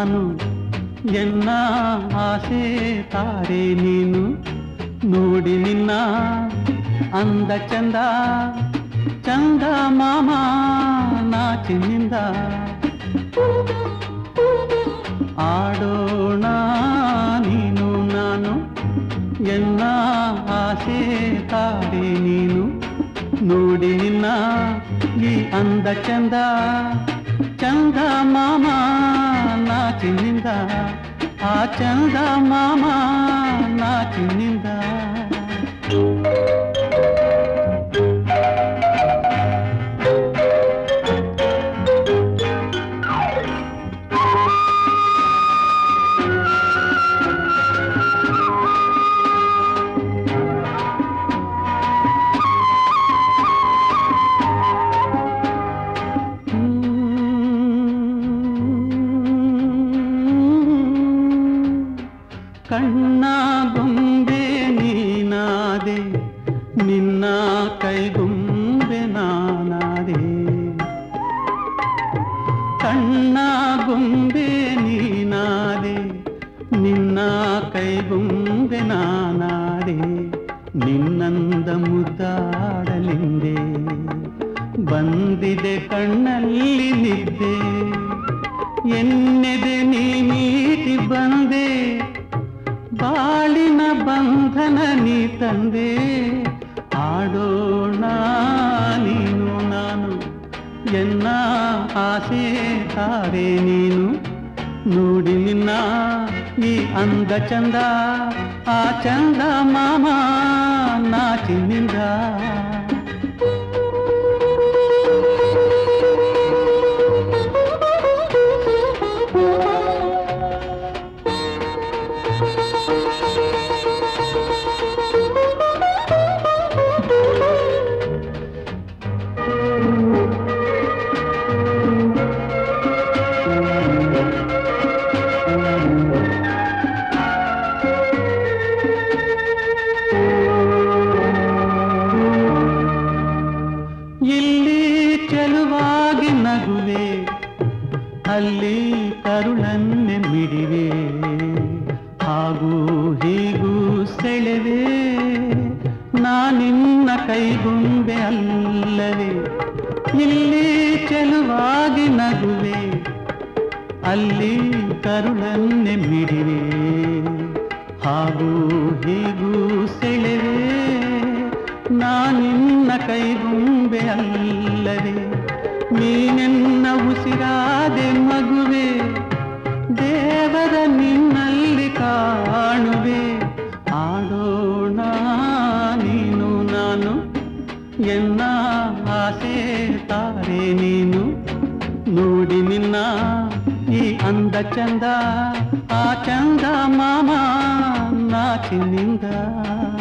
ನಾನು ಎನ್ನ ಆಸೆ ತಾರೆ ನೀನು ನೋಡಿ ನಿನ್ನ ಅಂದ ಚಂದ ಚಂದ ಮಾಮ ನಾಚಿನಿಂದ ಆಡೋಣ ನೀನು ನಾನು ಎನ್ನ ಆಸೆ ತಾರೆ ನೀನು ನೋಡಿ ನಿನ್ನ ಈ ಅಂದ ಚಂದ ಚಂದ ಮಾಮ ನಾಚಿನಿಂದ ಆ ಚಂದ ಮಾಮ ನಾಚಿನಿಂದ ಕಣ್ಣ ಗೊಂಬೆ ನೀನಾದೆ ನಿನ್ನ ಕೈಗೊಂಬೆ ನಾನಾದೆ ಕಣ್ಣ ಗೊಂಬೆ ನೀನಾದೆ ನಿನ್ನ ಕೈಗೊಂಬೆ ನಾನಾದೆ ನಿನ್ನಂದ ಮುದ್ದಾಡಲಿಂದೆ ಬಂದಿದೆ ಕಣ್ಣಲ್ಲಿ ನಿದ್ದೆ ಎನ್ನೆದೆ ನೀ ಮೀಟಿ ಬಂದೆ ಬಾಳಿನ ಬಂಧನ ನೀ ತಂದೆ ಆಡೋಣ ನೀನು ನಾನು ಎನ್ನ ಆಸೆ ತಾರೆ ನೀನು ನೋಡಿ ನಿನ್ನ ಈ ಅಂದ ಚಂದ ಆ ಚಂದ ಮಾಮ ನಾಚಿನಿಂದ ಇಲ್ಲಿ ಚೆಲುವಾಗಿ ನಗುವೆ ಅಲ್ಲಿ ಕರುಳನ್ನೆ ಮಿಡಿವೆ ಹಾಗೂ ಹೀಗೂ ಸೆಳೆವೆ ನಾನಿನ್ನ ಕೈಗುಂಬೆ ಅಲ್ಲವೇ ಇಲ್ಲಿ ಚೆಲುವಾಗಿ ನಗುವೆ ಅಲ್ಲಿ ಕರುಳನ್ನೆ ಮಿಡಿವೆ ಹಾಗೂ ಹೀಗೂ ಸೆಳೆವೆ ನಾನಿನ್ನ ಕೈಗುಂಬೆ ಅಲ್ಲವೇ ನೀನೆನ್ನ ಉಸಿರಾದೆ ಮಗುವೆ ದೇವರ ನಿನ್ನಲ್ಲಿ ಕಾಣುವೆ ಆಡೋಣ ನೀನು ನಾನು ಎನ್ನ ಆಸೆ ತಾರೆ ನೀನು ನೋಡಿ ನಿನ್ನ ಈ ಅಂದ ಚಂದ ಆ ಚಂದ ಮಾಮ ನಾಚಿನಿಂದ